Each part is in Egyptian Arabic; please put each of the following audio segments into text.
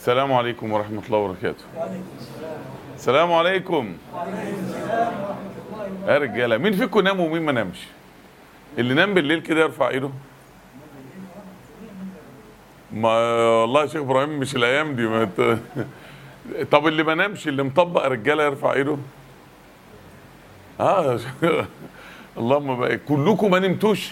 السلام عليكم ورحمة الله وبركاته السلام عليكم يا رجالة مين فيكم نام ومين ما نامش اللي نام بالليل كده يرفع ايده ما والله يا شيخ ابراهيم مش الايام دي ما انت طب اللي ما نامش اللي مطبق رجاله يرفع ايده اه اللهم بقى كلكم ما نمتوش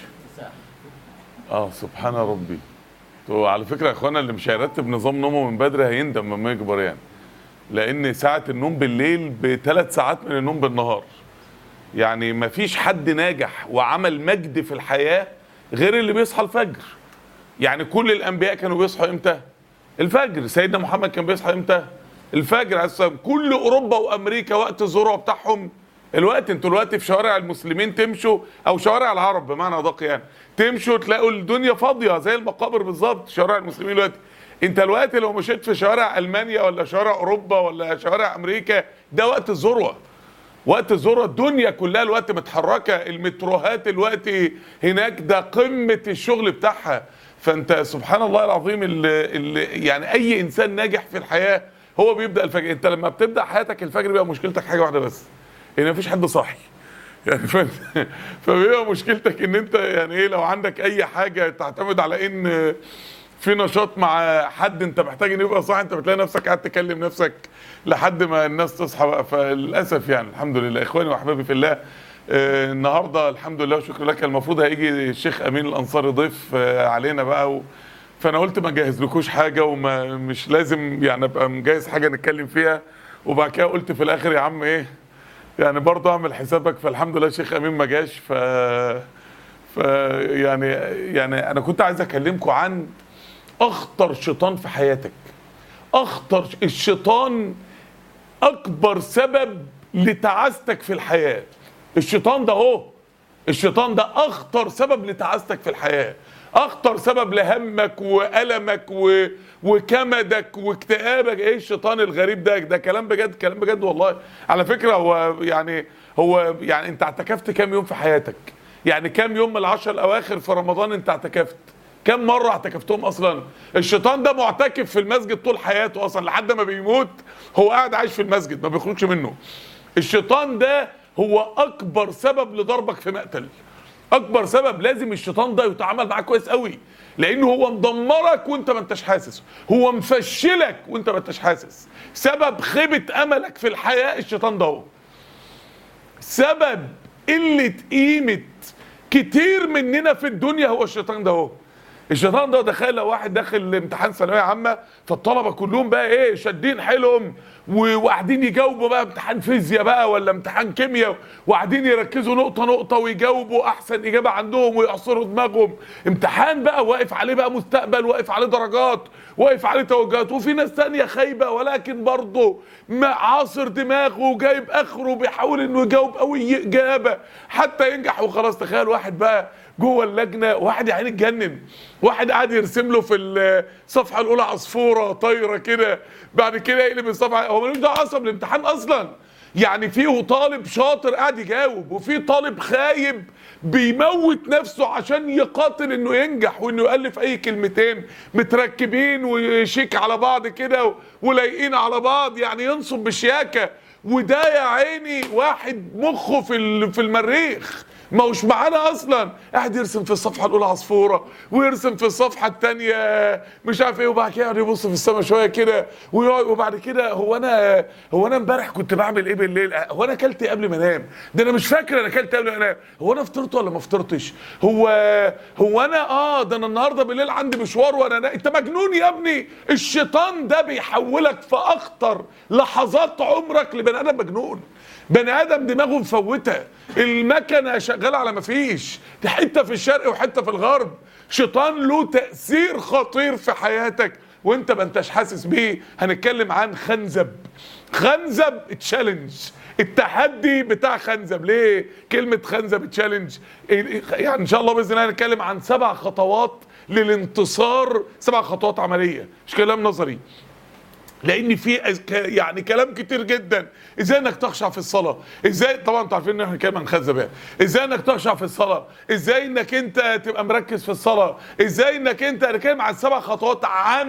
اه سبحان ربي تو على فكره يا اخوانا اللي مش هيرتب نظام نومه من بدري هيندم لما يكبر يعني لان ساعه النوم بالليل بثلاث ساعات من النوم بالنهار يعني ما فيش حد ناجح وعمل مجد في الحياه غير اللي بيصحى الفجر يعني كل الانبياء كانوا بيصحوا امتى الفجر سيدنا محمد كان بيصحى امتى الفجر عليه السلام كل اوروبا وامريكا وقت الذروه بتاعهم الوقت انتوا دلوقتي في شوارع المسلمين تمشوا او شوارع العرب بمعنى ادق يعني تمشوا تلاقوا الدنيا فاضيه زي المقابر بالظبط شوارع المسلمين دلوقتي انت دلوقتي لو مشيت في شوارع المانيا ولا شوارع اوروبا ولا شوارع امريكا ده وقت الذروه وقت الذروه الدنيا كلها الوقت متحركه المتروهات الوقت هناك ده قمه الشغل بتاعها فانت سبحان الله العظيم اللي, اللي يعني اي انسان ناجح في الحياه هو بيبدا الفجر انت لما بتبدا حياتك الفجر بيبقى مشكلتك حاجه واحده بس ان مفيش حد صاحي يعني ف... فبيبقى مشكلتك ان انت يعني ايه لو عندك اي حاجه تعتمد على ان في نشاط مع حد انت محتاج انه يبقى صاحي انت بتلاقي نفسك قاعد تكلم نفسك لحد ما الناس تصحى بقى فللاسف يعني الحمد لله اخواني واحبابي في الله آه النهارده الحمد لله وشكرا لك المفروض هيجي الشيخ امين الانصاري ضيف آه علينا بقى و... فانا قلت ما اجهزلكوش حاجه وما مش لازم يعني ابقى مجهز حاجه نتكلم فيها وبعد كده قلت في الاخر يا عم ايه يعني برضه اعمل حسابك فالحمد لله الشيخ امين ما جاش ف ف يعني يعني انا كنت عايز اكلمكم عن اخطر شيطان في حياتك اخطر الشيطان اكبر سبب لتعاستك في الحياه الشيطان ده هو الشيطان ده اخطر سبب لتعاستك في الحياه اخطر سبب لهمك والمك و... وكمدك واكتئابك ايه الشيطان الغريب ده ده كلام بجد كلام بجد والله على فكره هو يعني هو يعني انت اعتكفت كام يوم في حياتك يعني كام يوم من العشر الاواخر في رمضان انت اعتكفت كم مرة اعتكفتهم اصلا الشيطان ده معتكف في المسجد طول حياته اصلا لحد ما بيموت هو قاعد عايش في المسجد ما بيخرجش منه الشيطان ده هو اكبر سبب لضربك في مقتل اكبر سبب لازم الشيطان ده يتعامل معاك كويس قوي لانه هو مدمرك وانت ما انتش حاسس هو مفشلك وانت ما انتش حاسس سبب خيبة املك في الحياة الشيطان ده هو سبب قلة قيمة كتير مننا في الدنيا هو الشيطان ده هو الشيطان ده تخيل لو واحد داخل امتحان ثانويه عامه فالطلبه كلهم بقى ايه شادين حيلهم وقاعدين يجاوبوا بقى امتحان فيزياء بقى ولا امتحان كيمياء وقاعدين يركزوا نقطه نقطه ويجاوبوا احسن اجابه عندهم ويعصروا دماغهم امتحان بقى واقف عليه بقى مستقبل واقف عليه درجات واقف عليه توجهات وفي ناس تانية خايبه ولكن برضه عاصر دماغه وجايب اخره بيحاول انه يجاوب اي اجابه حتى ينجح وخلاص تخيل واحد بقى جوه اللجنه واحد يا عيني اتجنن واحد قاعد يرسم له في الصفحه الاولى عصفوره طايره كده بعد كده يقلب الصفحه هو ملوش دعوه اصلا بالامتحان اصلا يعني فيه طالب شاطر قاعد يجاوب وفي طالب خايب بيموت نفسه عشان يقاتل انه ينجح وانه يالف اي كلمتين متركبين وشيك على بعض كده ولايقين على بعض يعني ينصب بشياكه وده يا عيني واحد مخه في في المريخ ما هوش معانا اصلا قاعد يرسم في الصفحه الاولى عصفوره ويرسم في الصفحه الثانيه مش عارف ايه وبعد كده يقعد يبص في السماء شويه كده وبعد كده هو انا هو انا امبارح كنت بعمل ايه بالليل هو انا اكلت ايه قبل ما انام ده انا مش فاكر انا اكلت قبل ما انام هو انا فطرت ولا ما فطرتش هو هو انا اه ده انا النهارده بالليل عندي مشوار وانا نا... انت مجنون يا ابني الشيطان ده بيحولك في اخطر لحظات عمرك لبني ادم مجنون بني ادم دماغه مفوته المكنه شغاله على ما فيش حته في الشرق وحته في الغرب شيطان له تاثير خطير في حياتك وانت ما انتش حاسس بيه هنتكلم عن خنزب خنزب تشالنج التحدي بتاع خنزب ليه كلمه خنزب تشالنج يعني ان شاء الله باذن الله هنتكلم عن سبع خطوات للانتصار سبع خطوات عمليه مش كلام نظري لان في أز- ك- يعني كلام كتير جدا ازاي انك تخشع في الصلاه ازاي طبعا انتوا عارفين ان احنا كمان خزب يعني ازاي انك تخشع في الصلاه ازاي انك انت تبقى مركز في الصلاه ازاي انك انت نتكلم عن سبع خطوات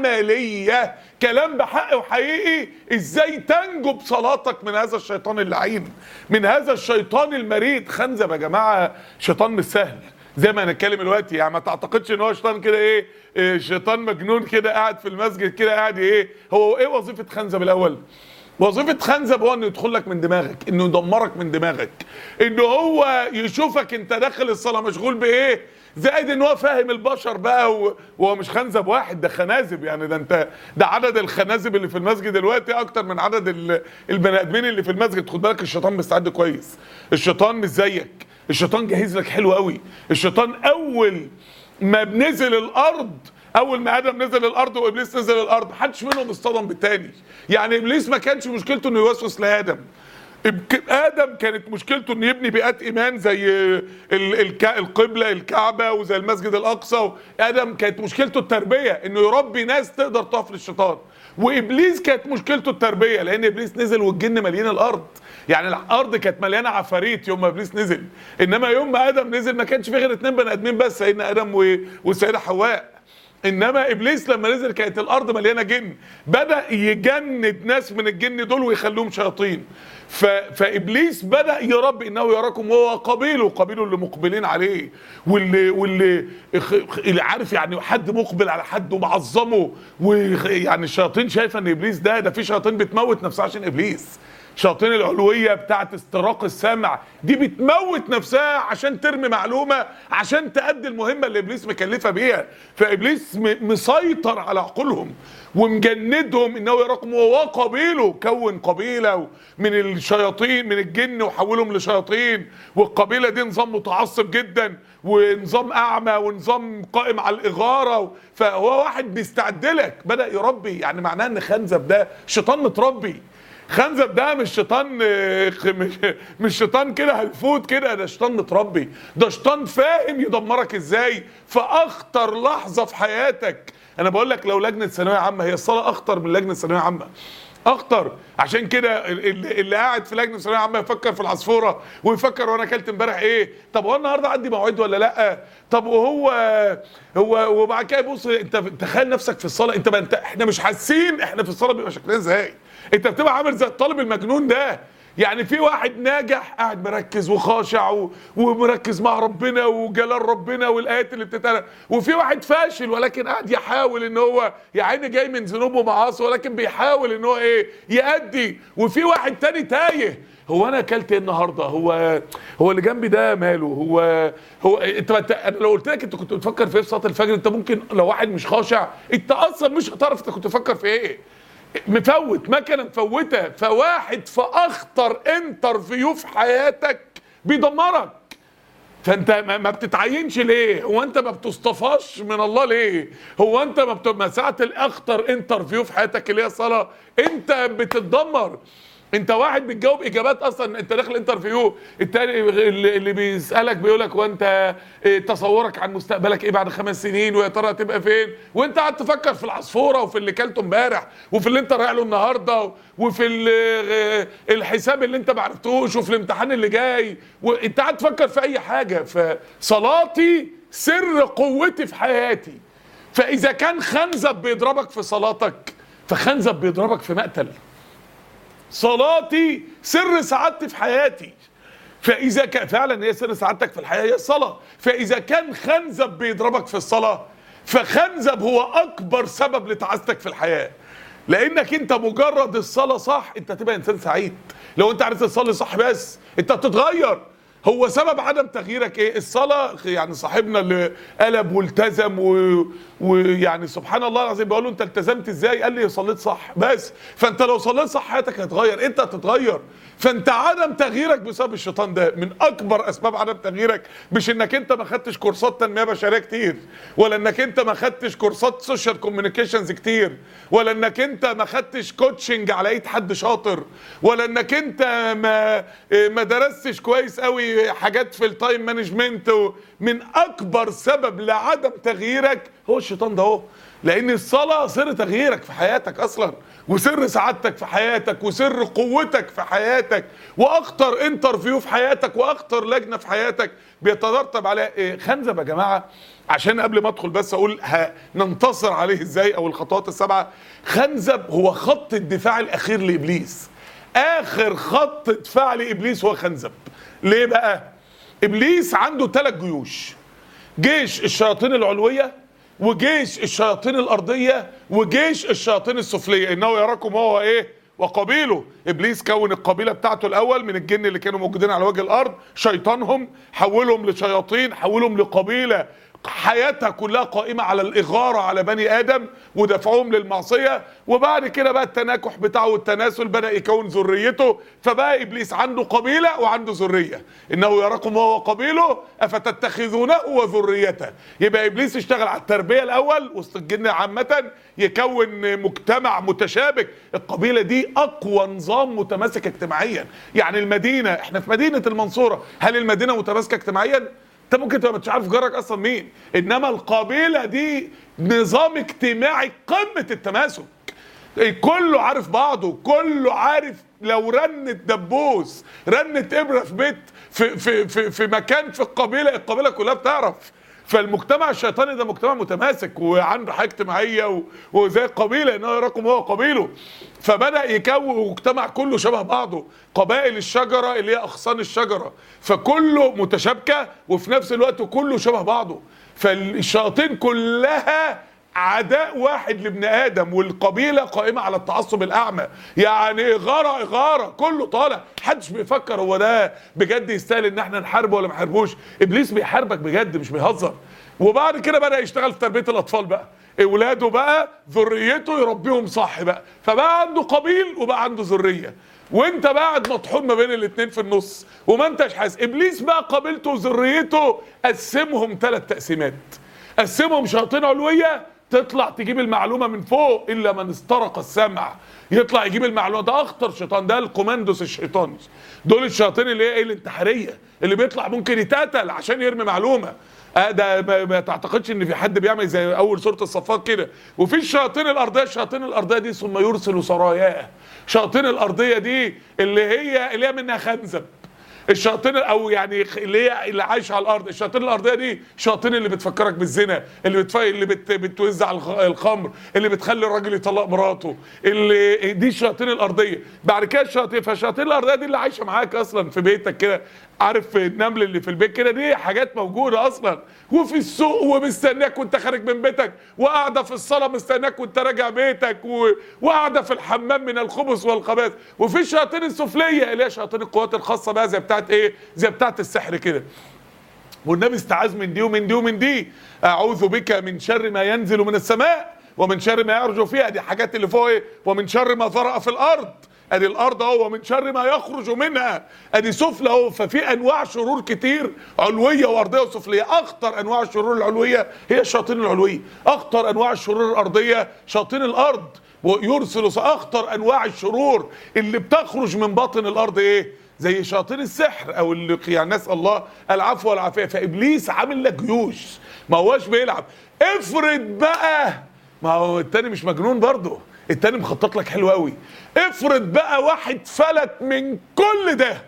عمليه كلام بحق وحقيقي ازاي تنجو بصلاتك من هذا الشيطان اللعين من هذا الشيطان المريض خنزب يا جماعه شيطان مش سهل زي ما هنتكلم دلوقتي يعني ما تعتقدش ان هو شيطان كده ايه, إيه شيطان مجنون كده قاعد في المسجد كده قاعد ايه هو ايه وظيفه خنزب الاول وظيفه خنزب هو انه يدخل لك من دماغك انه يدمرك من دماغك انه هو يشوفك انت داخل الصلاه مشغول بايه زائد ان هو فاهم البشر بقى و- وهو مش خنزب واحد ده خنازب يعني ده انت ده عدد الخنازب اللي في المسجد دلوقتي اكتر من عدد ال- البني ادمين اللي في المسجد خد بالك الشيطان مستعد كويس الشيطان مش زيك الشيطان جهز لك حلو قوي الشيطان اول ما بنزل الارض اول ما ادم نزل الارض وابليس نزل الارض محدش منهم اصطدم بالتاني يعني ابليس ما كانش مشكلته انه يوسوس لادم إبك- ادم كانت مشكلته انه يبني بيئات ايمان زي ال- الك- القبله الكعبه وزي المسجد الاقصى ادم كانت مشكلته التربيه انه يربي ناس تقدر تقف للشيطان وابليس كانت مشكلته التربيه لان ابليس نزل والجن مالين الارض يعني الارض كانت مليانه عفاريت يوم ما ابليس نزل انما يوم ما ادم نزل ما كانش في غير اتنين بني ادمين بس سيدنا ادم و- والسيده حواء انما ابليس لما نزل كانت الارض مليانه جن بدا يجند ناس من الجن دول ويخليهم شياطين ف... فابليس بدا يربي انه يراكم هو قبيله قبيله اللي مقبلين عليه واللي واللي خ- خ- اللي عارف يعني حد مقبل على حد ومعظمه ويعني الشياطين شايفه ان ابليس ده ده في شياطين بتموت نفسها عشان ابليس شياطين العلوية بتاعت استراق السمع دي بتموت نفسها عشان ترمي معلومة عشان تأدي المهمة اللي إبليس مكلفة بيها فإبليس م- مسيطر على عقولهم ومجندهم إنه يراكم هو قبيله كون قبيلة من الشياطين من الجن وحولهم لشياطين والقبيلة دي نظام متعصب جدا ونظام أعمى ونظام قائم على الإغارة فهو واحد بيستعدلك بدأ يربي يعني معناه إن خنزب ده شيطان متربي خنزب ده مش شيطان آه، خ- مش مش شيطان كده هلفوت كده ده شيطان متربي ده شيطان فاهم يدمرك ازاي في اخطر لحظه في حياتك انا بقول لك لو لجنه ثانويه عامه هي الصلاه اخطر من لجنه ثانويه عامه اخطر عشان كده ال- ال- اللي قاعد في لجنه ثانويه عامه يفكر في العصفوره ويفكر وانا اكلت امبارح ايه طب هو النهارده عندي موعد ولا لا طب وهو هو وبعد كده بص انت تخيل نفسك في الصلاه انت, ما انت احنا مش حاسين احنا في الصلاه بيبقى شكلنا ازاي انت بتبقى عامل زي الطالب المجنون ده يعني في واحد ناجح قاعد مركز وخاشع و- ومركز مع ربنا وجلال ربنا والايات اللي بتتقرا وفي واحد فاشل ولكن قاعد يحاول ان هو يا عيني جاي من ذنوب ومعاصي ولكن بيحاول ان هو ايه يأدي وفي واحد تاني تايه هو انا اكلت ايه النهارده هو هو اللي جنبي ده ماله هو هو انت انت انا لو قلت لك انت كنت بتفكر في ايه في صلاه الفجر انت ممكن لو واحد مش خاشع انت اصلا مش هتعرف انت كنت بتفكر في ايه مفوت مكنه مفوته فواحد في اخطر انترفيو في حياتك بيدمرك فانت ما ما بتتعينش ليه هو انت ما بتصطفاش من الله ليه هو انت ما بت... ما ساعه الاخطر انترفيو في حياتك اللي هي الصلاه انت بتتدمر انت واحد بتجاوب اجابات اصلا انت داخل انترفيو التاني اللي اللي بيسالك بيقول لك وانت اه، تصورك عن مستقبلك ايه بعد خمس سنين ويا ترى هتبقى فين وانت قاعد تفكر في العصفوره وفي اللي كلته امبارح وفي اللي انت رايح له النهارده وفي ال- اه، الحساب اللي انت ما عرفتوش وفي الامتحان اللي جاي وانت قاعد تفكر في اي حاجه فصلاتي سر قوتي في حياتي فاذا كان خنزب بيضربك في صلاتك فخنزب بيضربك في مقتل صلاتي سر سعادتي في حياتي فاذا كان فعلا هي سر سعادتك في الحياه هي الصلاه فاذا كان خنزب بيضربك في الصلاه فخنزب هو اكبر سبب لتعاستك في الحياه لانك انت مجرد الصلاه صح انت هتبقى انسان سعيد لو انت عرفت تصلي صح بس انت بتتغير هو سبب عدم تغييرك ايه الصلاه يعني صاحبنا اللي قلب والتزم و- ويعني سبحان الله العظيم بقول له انت التزمت ازاي قال لي صليت صح بس فانت لو صليت صح حياتك هتتغير انت هتتغير فانت عدم تغييرك بسبب الشيطان ده من اكبر اسباب عدم تغييرك مش انك انت ما خدتش كورسات تنميه بشريه كتير ولا انك انت ما خدتش كورسات سوشيال كوميونيكيشنز كتير ولا انك انت ما خدتش كوتشنج على ايد حد شاطر ولا انك انت ما ما درستش كويس قوي في حاجات في التايم مانجمنت من اكبر سبب لعدم تغييرك هو الشيطان ده اهو لان الصلاه سر تغييرك في حياتك اصلا وسر سعادتك في حياتك وسر قوتك في حياتك واخطر انترفيو في حياتك واخطر لجنه في حياتك بيترتب عليها ايه خنزب يا جماعه عشان قبل ما ادخل بس اقول ه- ننتصر عليه ازاي او الخطوات السبعه خنزب هو خط الدفاع الاخير لابليس اخر خط دفاع لابليس هو خنزب ليه بقى ابليس عنده ثلاث جيوش جيش الشياطين العلويه وجيش الشياطين الارضيه وجيش الشياطين السفليه انه يراكم هو ايه وقبيله ابليس كون القبيله بتاعته الاول من الجن اللي كانوا موجودين على وجه الارض شيطانهم حولهم لشياطين حولهم لقبيله حياتها كلها قائمة على الإغارة على بني آدم ودفعهم للمعصية وبعد كده بقى التناكح بتاعه والتناسل بدأ يكون ذريته فبقى إبليس عنده قبيلة وعنده ذرية إنه يراكم هو وقبيله أفتتخذونه وذريته يبقى إبليس اشتغل على التربية الأول وسط الجن عامة يكون مجتمع متشابك القبيلة دي أقوى نظام متماسك اجتماعيا يعني المدينة احنا في مدينة المنصورة هل المدينة متماسكة اجتماعيا؟ انت ممكن تبقى مش عارف جارك اصلا مين انما القبيله دي نظام اجتماعي قمه التماسك كله عارف بعضه كله عارف لو رنت دبوس رنت ابره في بيت في في في, في مكان في القبيله القبيله كلها بتعرف فالمجتمع الشيطاني ده مجتمع متماسك وعنده حياه اجتماعيه و- وزي القبيله انه يراكم هو قبيله فبدا يكون مجتمع كله شبه بعضه قبائل الشجره اللي هي اغصان الشجره فكله متشابكه وفي نفس الوقت كله شبه بعضه فالشياطين كلها عداء واحد لابن ادم والقبيله قائمه على التعصب الاعمى يعني اغاره اغاره كله طالع محدش بيفكر هو ده بجد يستاهل ان احنا نحاربه ولا ما نحاربوش ابليس بيحاربك بجد مش بيهزر وبعد كده بدا يشتغل في تربيه الاطفال بقى اولاده بقى ذريته يربيهم صح بقى فبقى عنده قبيل وبقى عنده ذريه وانت قاعد مطحون ما بين الاتنين في النص وما انتش حاسس ابليس بقى قبيلته وذريته قسمهم ثلاث تقسيمات قسمهم شياطين علويه تطلع تجيب المعلومه من فوق الا من استرق السمع يطلع يجيب المعلومه ده اخطر شيطان ده الكوماندوس الشيطاني دول الشياطين اللي هي ايه الانتحاريه اللي بيطلع ممكن يتقتل عشان يرمي معلومه آه ده ما, ما تعتقدش ان في حد بيعمل زي اول سوره الصفات كده وفي الشياطين الارضيه الشياطين الارضيه دي ثم يرسل سراياه الشياطين الارضيه دي اللي هي اللي هي منها خنزب الشياطين او يعني اللي هي اللي عايشه على الارض الشياطين الارضيه دي الشياطين اللي بتفكرك بالزنا اللي بتف... اللي بت... بتوزع الخ- الخمر اللي بتخلي الراجل يطلق مراته اللي دي الشياطين الارضيه بعد كده الشياطين فالشياطين الارضيه دي اللي عايشه معاك اصلا في بيتك كده عارف النمل اللي في البيت كده دي حاجات موجوده اصلا وفي السوق ومستناك وانت خارج من بيتك وقاعده في الصلاه مستناك وانت راجع بيتك و... وقاعده في الحمام من الخبث والخبائث وفي الشياطين السفليه اللي هي شياطين القوات الخاصه بقى زي بتاعت ايه زي بتاعت السحر كده والنبي استعاذ من دي ومن دي ومن دي اعوذ بك من شر ما ينزل من السماء ومن شر ما يرجو فيها دي حاجات اللي فوق ايه ومن شر ما ذرأ في الارض ادي الارض اهو ومن شر ما يخرج منها ادي سفلى اهو ففي انواع شرور كتير علويه وارضيه وسفليه اخطر انواع الشرور العلويه هي الشياطين العلويه اخطر انواع الشرور الارضيه شياطين الارض ويرسل اخطر انواع الشرور اللي بتخرج من باطن الارض ايه زي شياطين السحر او اللي يعني نسال الله العفو والعافيه فابليس عامل لك جيوش ما هواش بيلعب افرض بقى ما هو التاني مش مجنون برضه التاني مخطط لك حلو قوي افرض بقى واحد فلت من كل ده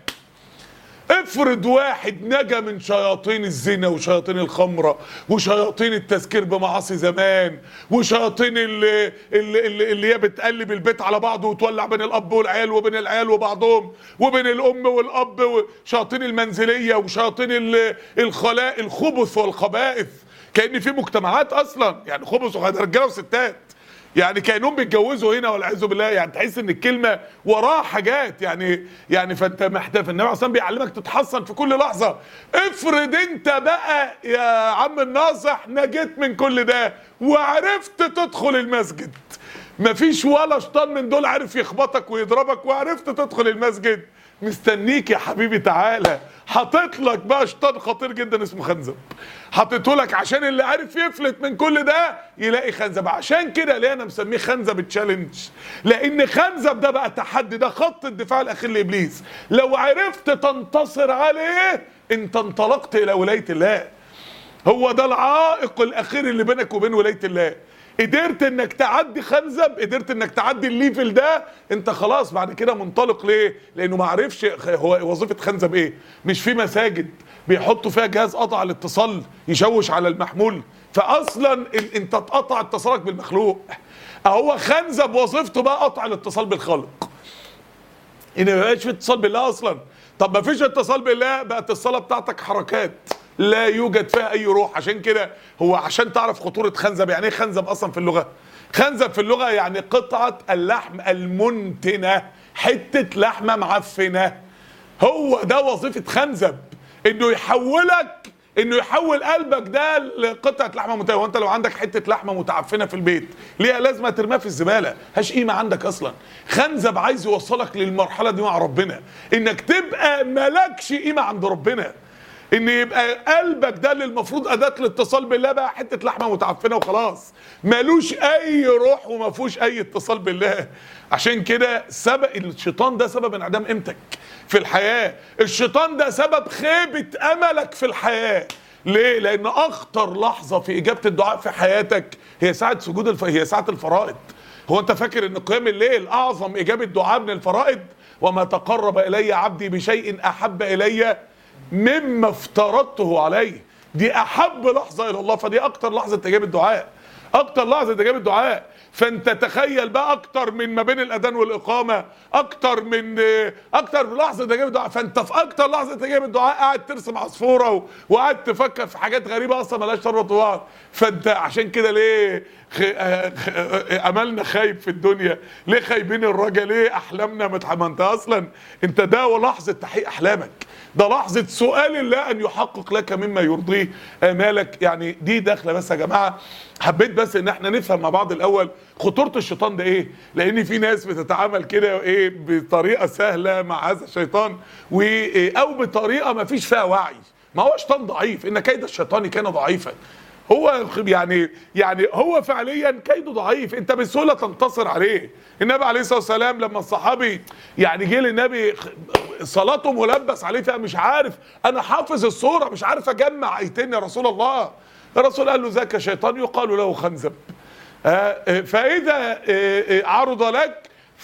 افرض واحد نجا من شياطين الزنا وشياطين الخمرة وشياطين التذكير بمعاصي زمان وشياطين اللي, اللي, اللي, اللي هي بتقلب البيت على بعضه وتولع بين الاب والعيال وبين العيال وبعضهم وبين الام والاب وشياطين المنزلية وشياطين ال- الخلاء الخبث والخبائث كأن في مجتمعات اصلا يعني خبث وخبائث رجاله وستات يعني كانهم بيتجوزوا هنا والعياذ بالله يعني تحس ان الكلمه وراها حاجات يعني يعني فانت محتاج النبي عليه الصلاه بيعلمك تتحصن في كل لحظه افرض انت بقى يا عم الناصح نجيت من كل ده وعرفت تدخل المسجد مفيش ولا شيطان من دول عارف يخبطك ويضربك وعرفت تدخل المسجد مستنيك يا حبيبي تعالى حاطط لك بقى شيطان خطير جدا اسمه خنزب حاطته لك عشان اللي عارف يفلت من كل ده يلاقي خنزب عشان كده ليه انا مسميه خنزب تشالنج لان خنزب ده بقى تحدي ده خط الدفاع الاخير لابليس لو عرفت تنتصر عليه انت انطلقت الى ولايه الله هو ده العائق الاخير اللي بينك وبين ولايه الله قدرت انك تعدي خنزب قدرت انك تعدي الليفل ده انت خلاص بعد كده منطلق ليه لانه ما عرفش هو وظيفه خنزب ايه مش في مساجد بيحطوا فيها جهاز قطع الاتصال يشوش على المحمول فاصلا ال- انت اتقطع اتصالك بالمخلوق هو خنزب وظيفته بقى قطع الاتصال بالخالق ان ما يبقاش في اتصال بالله اصلا طب ما فيش اتصال بالله بقت الصلاه بتاعتك حركات لا يوجد فيها اي روح عشان كده هو عشان تعرف خطوره خنزب يعني ايه خنزب اصلا في اللغه خنزب في اللغه يعني قطعه اللحم المنتنه حته لحمه معفنه هو ده وظيفه خنزب انه يحولك انه يحول قلبك ده لقطعه لحمه متعفنه وانت لو عندك حته لحمه متعفنه في البيت ليها لازمه ترميها في الزباله هاش قيمه عندك اصلا خنزب عايز يوصلك للمرحله دي مع ربنا انك تبقى مالكش قيمه عند ربنا ان يبقى قلبك ده اللي المفروض اداه الاتصال بالله بقى حته لحمه متعفنه وخلاص مالوش اي روح وما فيهوش اي اتصال بالله عشان كده سبب الشيطان ده سبب انعدام قيمتك في الحياه الشيطان ده سبب خيبه املك في الحياه ليه لان اخطر لحظه في اجابه الدعاء في حياتك هي ساعه سجود الف... هي ساعه الفرائض هو انت فاكر ان قيام الليل اعظم اجابه دعاء من الفرائض وما تقرب الي عبدي بشيء احب الي مما افترضته عليه دي احب لحظه الى الله فدي اكتر لحظه اجابه دعاء اكتر لحظه اجابه دعاء فانت تخيل بقى اكتر من ما بين الاذان والاقامه اكتر من اكتر لحظه اجابه دعاء فانت في اكتر لحظه اجابه دعاء قاعد ترسم عصفوره و- وقاعد تفكر في حاجات غريبه اصلا مالهاش تربط ببعض فانت عشان كده ليه خ... آه، خ... آه، املنا خايب في الدنيا ليه خايبين الرجا ليه احلامنا متح... ما انت اصلا انت ده لحظه تحقيق احلامك ده لحظه سؤال الله ان يحقق لك مما يرضيه امالك يعني دي داخله بس يا جماعه حبيت بس ان احنا نفهم مع بعض الاول خطوره الشيطان ده ايه لان في ناس بتتعامل كده ايه بطريقه سهله مع هذا الشيطان و... او بطريقه ما فيش فيها وعي ما هو شيطان ضعيف ان كيد الشيطان كان ضعيفا هو يعني يعني هو فعليا كيده ضعيف انت بسهوله تنتصر عليه النبي عليه الصلاه والسلام لما الصحابي يعني جه للنبي صلاته ملبس عليه فيها مش عارف انا حافظ الصوره مش عارف اجمع ايتين يا رسول الله الرسول قال له ذاك شيطان يقال له خنزب آه، آه، فاذا آه، آه، عرض لك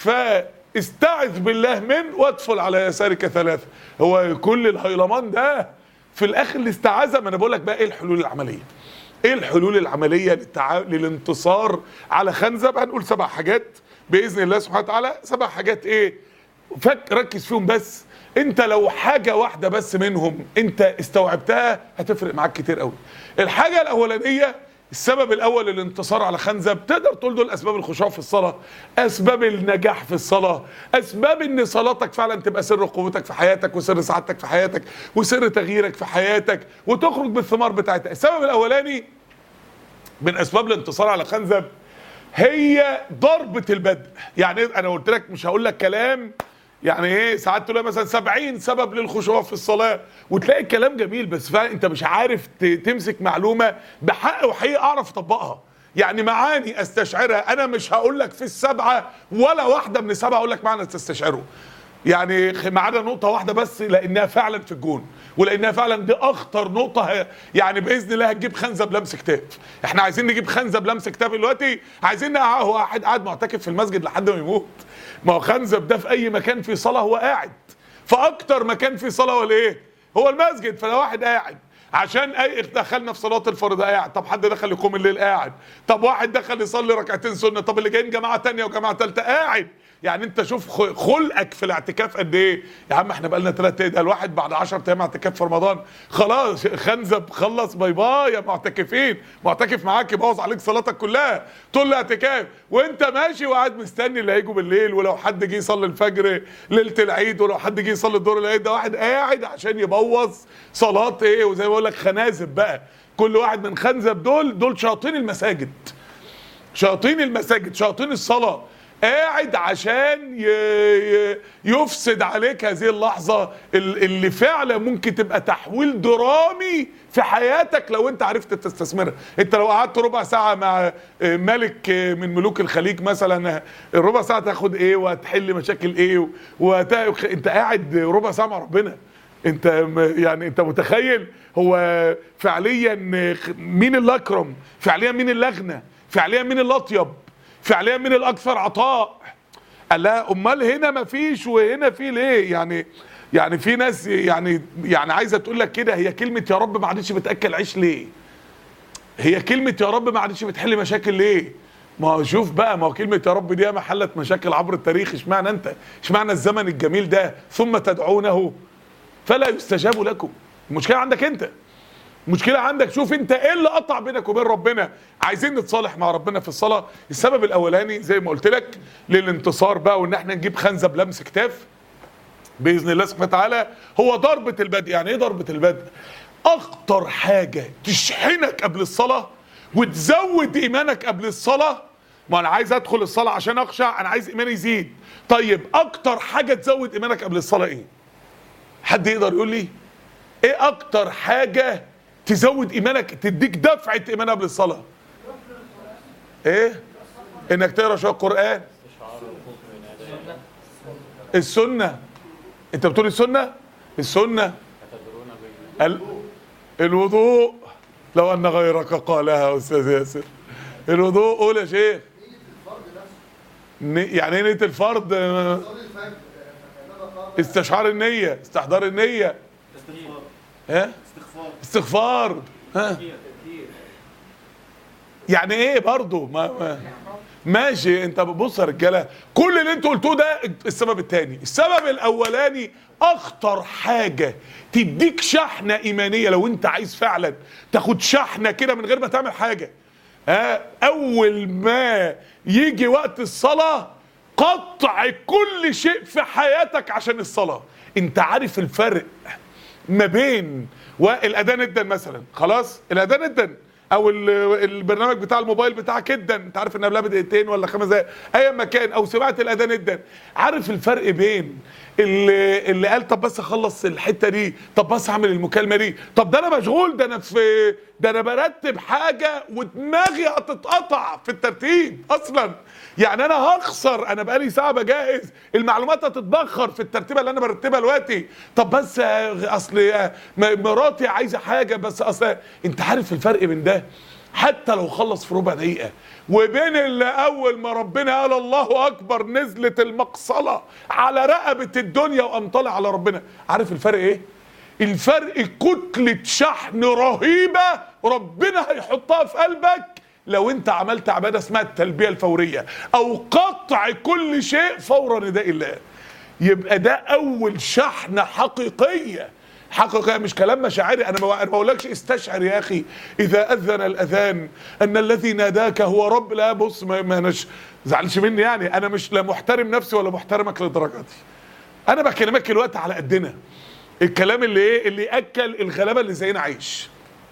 فاستعذ بالله منه وادفل على يسارك ثلاثه هو كل الهيلمان ده في الاخر الاستعاذه ما انا بقول لك بقى ايه الحلول العمليه ايه الحلول العمليه للتعا... للانتصار على خنزب هنقول سبع حاجات باذن الله سبحانه وتعالى سبع حاجات ايه فك ركز فيهم بس انت لو حاجه واحده بس منهم انت استوعبتها هتفرق معاك كتير قوي الحاجه الاولانيه السبب الاول للانتصار على خنزب تقدر تقول دول اسباب الخشوع في الصلاه اسباب النجاح في الصلاه اسباب ان صلاتك فعلا تبقى سر قوتك في حياتك وسر سعادتك في حياتك وسر تغييرك في حياتك وتخرج بالثمار بتاعتها السبب الاولاني من اسباب الانتصار على خنزب هي ضربة البدء يعني انا قلت لك مش هقول لك كلام يعني ايه ساعات تلاقي مثلا 70 سبب للخشوع في الصلاه وتلاقي الكلام جميل بس فعلا انت مش عارف ت- تمسك معلومه بحق وحقيقه اعرف اطبقها يعني معاني استشعرها انا مش هقول لك في السبعه ولا واحده من السبعه اقول لك معنى تستشعره يعني خ- ما عدا نقطه واحده بس لانها فعلا في الجون ولانها فعلا دي اخطر نقطه ه- يعني باذن الله هتجيب خنزب لمس كتاب احنا عايزين نجيب خنزب لمس كتاب دلوقتي عايزين نقع- هو واحد قاعد معتكف في المسجد لحد ما يموت ما هو خنزب ده في اي مكان فيه صلاه هو قاعد فاكتر مكان فيه صلاه هو الايه هو المسجد فلو واحد قاعد عشان اي دخلنا في صلاه الفرض قاعد طب حد دخل يقوم الليل قاعد طب واحد دخل يصلي ركعتين سنه طب اللي جايين جماعه تانية وجماعه ثالثه قاعد يعني انت شوف خ- خلقك في الاعتكاف قد ايه يا عم احنا بقالنا ثلاث ايام ده الواحد بعد 10 ايام اعتكاف في رمضان خلاص خنزب خلص باي باي يا معتكفين معتكف معاك يبوظ عليك صلاتك كلها طول الاعتكاف وانت ماشي وقاعد مستني اللي هيجوا بالليل ولو حد جه يصلي الفجر ليله العيد ولو حد جه يصلي الدور العيد ده واحد قاعد عشان يبوظ صلاه ايه وزي ما بقول لك خنازب بقى كل واحد من خنزب دول دول شياطين المساجد شياطين المساجد شياطين الصلاة قاعد عشان ي... ي... يفسد عليك هذه اللحظة ال- اللي فعلا ممكن تبقى تحويل درامي في حياتك لو انت عرفت تستثمرها انت لو قعدت ربع ساعة مع آه، ملك آه، من ملوك الخليج مثلا الربع ساعة تاخد ايه وهتحل مشاكل ايه وهت... انت قاعد ربع ساعة مع ربنا انت م- يعني انت متخيل هو فعليا مين اللي اكرم فعليا مين اللي اغنى فعليا مين اللي اطيب فعليا مين الاكثر عطاء قال لها امال هنا ما فيش وهنا في ليه يعني يعني في ناس يعني يعني عايزه تقول لك كده هي كلمه يا رب ما عادتش بتاكل عيش ليه هي كلمه يا رب ما عادتش بتحل مشاكل ليه ما هو شوف بقى ما هو كلمه يا رب دي ما حلت مشاكل عبر التاريخ اشمعنى انت اشمعنى الزمن الجميل ده ثم تدعونه فلا يستجاب لكم المشكله عندك انت المشكله عندك شوف انت ايه اللي قطع بينك وبين ربنا عايزين نتصالح مع ربنا في الصلاه السبب الاولاني زي ما قلت لك للانتصار بقى وان احنا نجيب خنزه بلمس كتاف باذن الله سبحانه وتعالى هو ضربه البدء يعني ايه ضربه البدء اخطر حاجه تشحنك قبل الصلاه وتزود ايمانك قبل الصلاه ما انا عايز ادخل الصلاه عشان اخشع انا عايز ايماني يزيد طيب اكتر حاجه تزود ايمانك قبل الصلاه ايه حد يقدر يقول لي ايه اكتر حاجه تزود ايمانك تديك دفعه ايمان قبل الصلاه ايه انك تقرا شويه قران السنه انت بتقول السنه السنه ال... الوضوء لو ان غيرك قالها استاذ ياسر الوضوء قول يا شيخ ن- يعني ايه نيه الفرض آه، استشعار النيه استحضار النيه ها استغفار ها يعني ايه برضو ما, ما ماشي انت بص يا رجاله كل اللي انتوا قلتوه ده السبب الثاني السبب الاولاني اخطر حاجه تديك شحنه ايمانيه لو انت عايز فعلا تاخد شحنه كده من غير ما تعمل حاجه ها اول ما يجي وقت الصلاه قطع كل شيء في حياتك عشان الصلاه انت عارف الفرق ما بين والاذان ادن مثلا خلاص الاذان ادن او ال- البرنامج بتاع الموبايل بتاعك ادن انت عارف ان قبلها بدقيقتين ولا خمس دقايق ايا ما كان او سمعت الاذان ادن عارف الفرق بين اللي, اللي قال طب بس اخلص الحته دي طب بس اعمل المكالمه دي طب ده انا مشغول ده انا في ده انا برتب حاجه ودماغي هتتقطع في الترتيب اصلا يعني انا هخسر انا بقالي ساعه بجهز المعلومات هتتبخر في الترتيبه اللي انا برتبها دلوقتي طب بس آه، اصل آه، م- مراتي عايزه حاجه بس اصل انت عارف الفرق بين ده حتى لو خلص في ربع دقيقه وبين اللي اول ما ربنا قال الله اكبر نزلت المقصله على رقبه الدنيا وقام طالع على ربنا عارف الفرق ايه الفرق كتلة شحن رهيبة ربنا هيحطها في قلبك لو انت عملت عبادة اسمها التلبية الفورية او قطع كل شيء فور نداء الله يبقى ده اول شحنة حقيقية حقيقية مش كلام مشاعري انا ما أنا ما بقولكش استشعر يا اخي اذا اذن الاذان ان الذي ناداك هو رب لا بص ما ما اناش زعلش مني يعني انا مش لا محترم نفسي ولا محترمك للدرجة دي انا بكلمك الوقت على قدنا الكلام اللي ايه اللي ياكل الغلابه اللي زينا عيش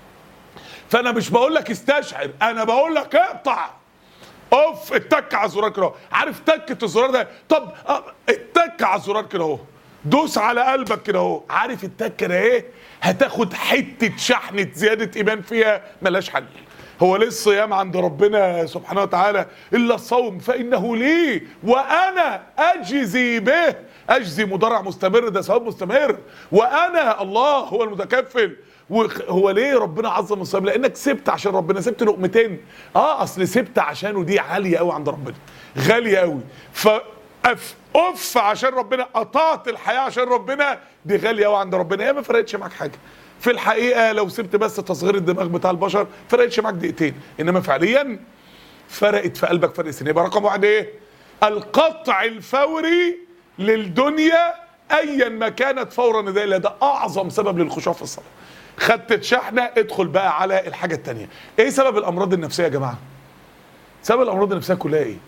فانا مش بقول لك استشعر انا بقول لك اقطع اوف اتك على الزرار كده اهو عارف تكه الزرار ده طب اه، اتك على الزرار كده اهو دوس على قلبك كده اهو عارف التكه ده ايه هتاخد حته شحنه زياده ايمان فيها ملهاش حل هو ليه الصيام عند ربنا سبحانه وتعالى الا الصوم فانه لي وانا اجزي به اجزي مضارع مستمر ده ثواب مستمر وانا الله هو المتكفل وهو ليه ربنا عظم الصيام لانك سبت عشان ربنا سبت لقمتين اه اصل سبت عشانه دي عاليه قوي عند ربنا غاليه قوي ف أف اف عشان ربنا قطعت الحياه عشان ربنا دي غاليه قوي عند ربنا هي ما فرقتش معاك حاجه في الحقيقه لو سبت بس تصغير الدماغ بتاع البشر فرقتش معاك دقيقتين انما فعليا فرقت في قلبك فرق سنين يبقى رقم واحد ايه القطع الفوري للدنيا ايا ما كانت فورا نداء الله ده اعظم سبب للخشوع في الصلاه خدت شحنه ادخل بقى على الحاجه الثانيه ايه سبب الامراض النفسيه يا جماعه سبب الامراض النفسيه كلها ايه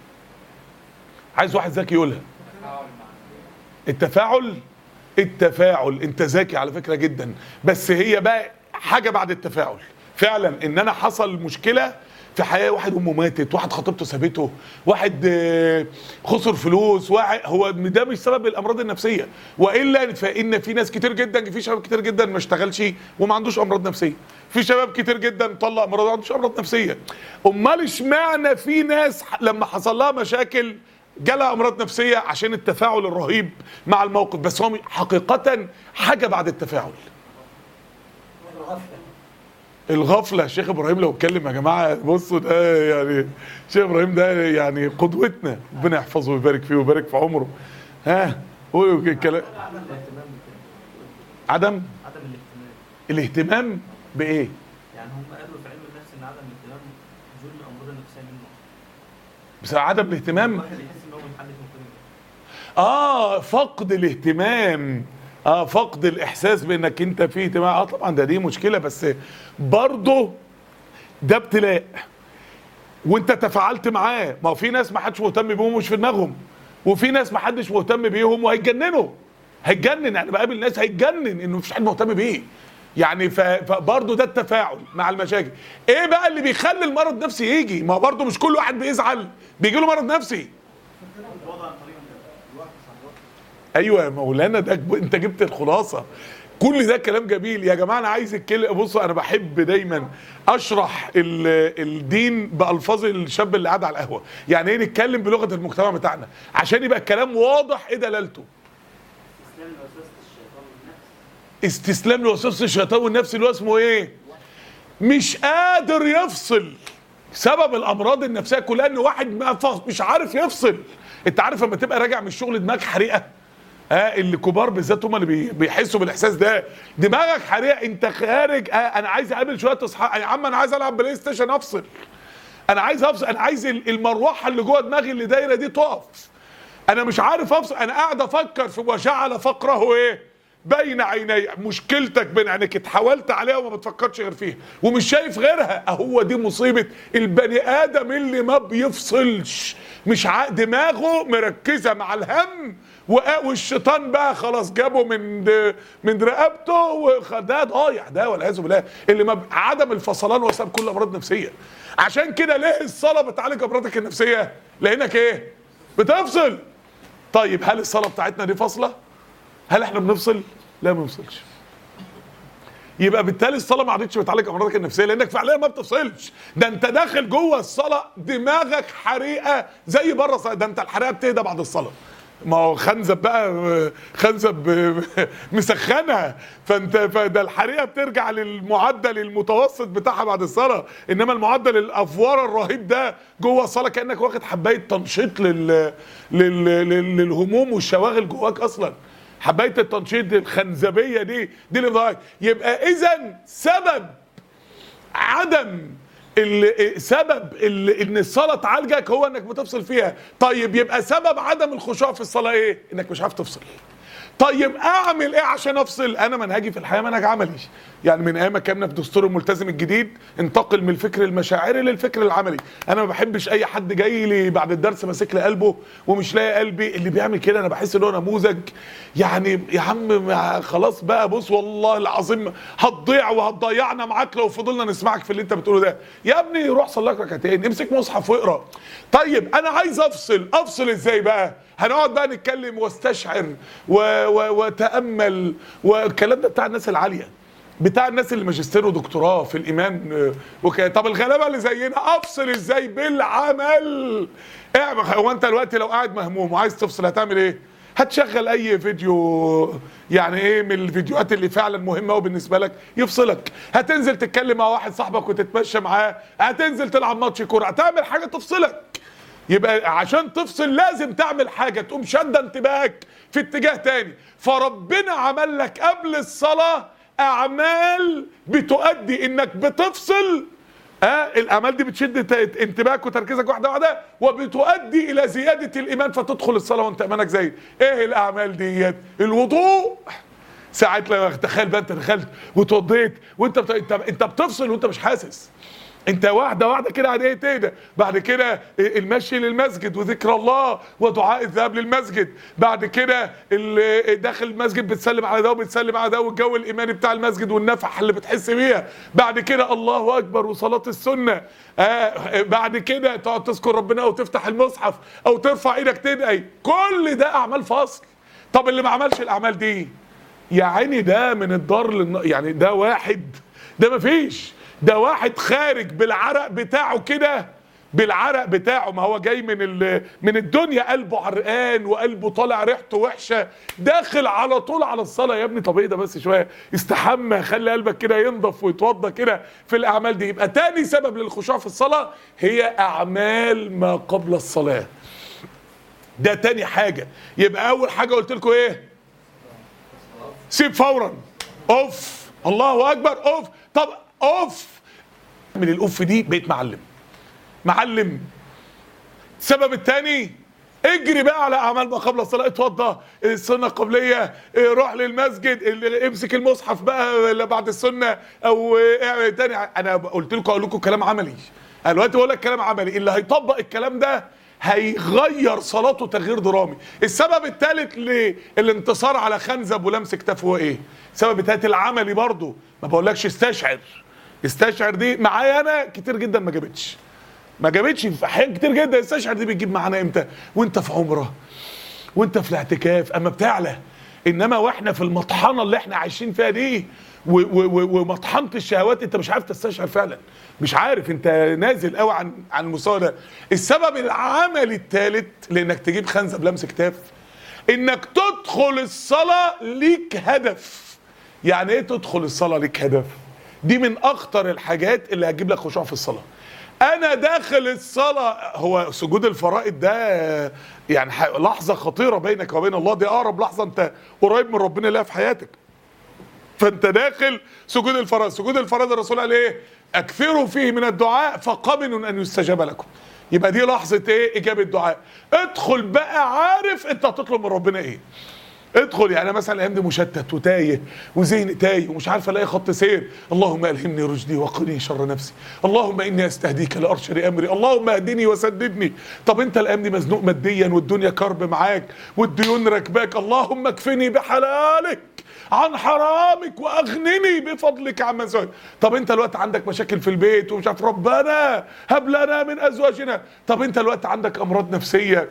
عايز واحد ذكي يقولها التفاعل التفاعل انت ذكي على فكره جدا بس هي بقى حاجه بعد التفاعل فعلا ان انا حصل مشكله في حياه واحد امه ماتت واحد خطيبته سابته واحد آه، خسر فلوس واحد هو ده مش سبب الامراض النفسيه والا فان في ناس كتير جدا في شباب كتير جدا ما اشتغلش وما عندوش امراض نفسيه في شباب كتير جدا طلق مرض ما عندوش امراض نفسيه امال اشمعنى في ناس ح- لما حصل لها مشاكل جالها امراض نفسيه عشان التفاعل الرهيب مع الموقف بس هو حقيقه حاجه بعد التفاعل الغفله الشيخ ابراهيم لو اتكلم يا جماعه بصوا ده يعني الشيخ ابراهيم ده يعني قدوتنا ربنا يحفظه ويبارك فيه ويبارك في عمره ها قولوا الكلام عدم عدم الاهتمام الاهتمام بايه يعني هم قالوا في علم النفس ان عدم الاهتمام جزء من الامراض النفسيه منه بس عدم الاهتمام الواحد يحس ان هو منحل في كل اه فقد الاهتمام اه فقد الاحساس بانك انت في اهتمام اه طبعا ده دي مشكله بس برضه ده ابتلاء وانت تفاعلت معاه ما هو في ناس ما حدش مهتم بيهم ومش في دماغهم وفي ناس ما حدش مهتم بيهم وهيتجننوا هيتجنن يعني بقابل ناس هيتجنن انه مفيش حد مهتم بيه يعني ف- فبرضه ده التفاعل مع المشاكل ايه بقى اللي بيخلي المرض النفسي يجي ما هو برضه مش كل واحد بيزعل بيجي له مرض نفسي ايوه يا مولانا ده ج- انت جبت الخلاصه كل ده كلام جميل يا جماعه انا عايز الكلمه بصوا انا بحب دايما اشرح ال- الدين بالفاظ الشاب اللي قاعد على القهوه يعني ايه نتكلم بلغه المجتمع بتاعنا عشان يبقى الكلام واضح ايه دلالته استسلام لوسوسه الشيطان والنفس اللي هو اسمه ايه مش قادر يفصل سبب الامراض النفسيه كلها ان واحد ما ف- مش عارف يفصل انت عارف لما تبقى راجع من الشغل دماغك حريقه اه اللي كبار بالذات هم اللي بي- بيحسوا بالاحساس ده دماغك حريقه انت خارج اه انا عايز اقابل شويه اصحاب يا عم انا عايز العب بلاي ستيشن افصل انا عايز افصل انا عايز ال- المروحه اللي جوه دماغي اللي دايره دي تقف انا مش عارف افصل انا قاعد افكر في وجعل فقره ايه بين عيني مشكلتك بين عينيك اتحولت عليها وما بتفكرش غير فيها ومش شايف غيرها اهو دي مصيبه البني ادم اللي ما بيفصلش مش ع... دماغه مركزه مع الهم وق- والشيطان بقى خلاص جابه من د- من رقبته وده ضايع ده والعياذ بالله اللي ما ب... عدم الفصلان هو سبب كل امراض نفسيه عشان كده ليه الصلاه بتعالج امراضك النفسيه لانك ايه بتفصل طيب هل الصلاه بتاعتنا دي فاصله هل احنا بنفصل لا ما بنفصلش يبقى بالتالي الصلاه ما عادتش بتعالج امراضك النفسيه لانك فعليا ما بتفصلش ده انت داخل جوه الصلاه دماغك حريقه زي بره الصلاة. ده انت الحريقه بتهدى بعد الصلاه ما هو خنزب بقى خنزب مسخنها فانت فده الحريقه بترجع للمعدل المتوسط بتاعها بعد الصلاه انما المعدل الافوار الرهيب ده جوه الصلاه كانك واخد حبايه تنشيط لل... لل... لل... للهموم والشواغل جواك اصلا حبايه التنشيط الخنزبيه دي دي اللي مضايقك يبقى اذا سبب عدم ال- سبب ال- ان الصلاه تعالجك هو انك بتفصل فيها طيب يبقى سبب عدم الخشوع في الصلاه ايه انك مش عارف تفصل طيب اعمل ايه عشان افصل انا منهجي في الحياه منهج عملي يعني من ايام ما كنا في دستور الملتزم الجديد انتقل من الفكر المشاعري للفكر العملي انا ما بحبش اي حد جاي لي بعد الدرس ماسك لي قلبه ومش لاقي قلبي اللي بيعمل كده انا بحس ان هو نموذج يعني يا عم ما خلاص بقى بص والله العظيم هتضيع وهتضيعنا معاك لو فضلنا نسمعك في اللي انت بتقوله ده يا ابني روح صلي لك ركعتين امسك مصحف واقرا طيب انا عايز افصل افصل ازاي بقى هنقعد بقى نتكلم واستشعر و... و... وتامل والكلام ده بتاع الناس العاليه بتاع الناس اللي ماجستير ودكتوراه في الايمان آه، وكده طب الغلابه اللي زينا افصل ازاي بالعمل اعمل هو انت دلوقتي لو قاعد مهموم وعايز تفصل هتعمل ايه هتشغل اي فيديو يعني ايه من الفيديوهات اللي فعلا مهمه قوي بالنسبه لك يفصلك هتنزل تتكلم مع واحد صاحبك وتتمشى معاه هتنزل تلعب ماتش كوره هتعمل حاجه تفصلك يبقى عشان تفصل لازم تعمل حاجة تقوم شادة انتباهك في اتجاه تاني فربنا عمل لك قبل الصلاة أعمال بتؤدي إنك بتفصل آه الأعمال دي بتشد ت- انتباهك وتركيزك واحدة واحدة وبتؤدي إلى زيادة الإيمان فتدخل الصلاة وأنت إيمانك زايد إيه الأعمال ديت الوضوء ساعات لما تخيل بقى انت دخلت وتوضيت وانت بت... انت انت بتفصل وانت مش حاسس انت واحده واحده كده عاديه تهدى بعد كده المشي للمسجد وذكر الله ودعاء الذهاب للمسجد بعد كده ال- داخل المسجد بتسلم على ده وبتسلم على ده والجو الايماني بتاع المسجد والنفح اللي بتحس بيها بعد كده الله اكبر وصلاه السنه آه بعد كده تقعد تذكر ربنا او تفتح المصحف او ترفع ايدك تدعي كل ده اعمال فصل طب اللي ما عملش الاعمال دي يا عيني ده من الدار للن... يعني ده واحد ده مفيش ده واحد خارج بالعرق بتاعه كده بالعرق بتاعه ما هو جاي من ال- من الدنيا قلبه عرقان وقلبه طالع ريحته وحشه داخل على طول على الصلاه يا ابني طب ايه ده بس شويه استحمى خلي قلبك كده ينضف ويتوضى كده في الاعمال دي يبقى تاني سبب للخشوع في الصلاه هي اعمال ما قبل الصلاه ده تاني حاجه يبقى اول حاجه قلت لكم ايه سيب فورا اوف الله اكبر اوف طب اوف من الاوف دي بقيت معلم معلم السبب الثاني اجري بقى على اعمال ما قبل الصلاه اتوضى السنه القبليه اه، روح للمسجد ال- امسك المصحف بقى اللي بعد السنه او اه، اعمل تاني انا قلت لكم اقول لكم كلام عملي انا دلوقتي بقول لك كلام عملي اللي هيطبق الكلام ده هيغير صلاته تغيير درامي السبب الثالث للانتصار على خنزب ولمس كتاف هو ايه السبب الثالث العملي برضه ما بقولكش استشعر استشعر دي معايا انا كتير جدا ما جابتش ما جابتش في احيان كتير جدا استشعر دي بتجيب معانا امتى وانت في عمره وانت في الاعتكاف اما بتعلى انما واحنا في المطحنه اللي احنا عايشين فيها دي و- و- و- ومطحنه الشهوات انت مش عارف تستشعر فعلا مش عارف انت نازل قوي عن عن المستوى ده السبب العملي الثالث لانك تجيب خنزه بلمس كتاف انك تدخل الصلاه ليك هدف يعني ايه تدخل الصلاه ليك هدف دي من اخطر الحاجات اللي هتجيب لك خشوع في الصلاه انا داخل الصلاه هو سجود الفرائض ده يعني ح- لحظه خطيره بينك وبين الله دي اقرب لحظه انت قريب من ربنا لها في حياتك فانت داخل سجود الفرائض سجود الفرائض الرسول قال ايه اكثروا فيه من الدعاء فقمن ان يستجاب لكم يبقى دي لحظه ايه اجابه دعاء ادخل بقى عارف انت هتطلب من ربنا ايه ادخل يعني مثلا الايام دي مشتت وتايه وذهني تايه ومش عارف الاقي خط سير اللهم الهمني رشدي وقني شر نفسي اللهم اني استهديك لارشد امري اللهم اهدني وسددني طب انت الايام دي مزنوق ماديا والدنيا كرب معاك والديون راكباك اللهم اكفني بحلالك عن حرامك واغنني بفضلك عمن سواك طب انت الوقت عندك مشاكل في البيت ومش عارف ربنا هب لنا من ازواجنا طب انت الوقت عندك امراض نفسيه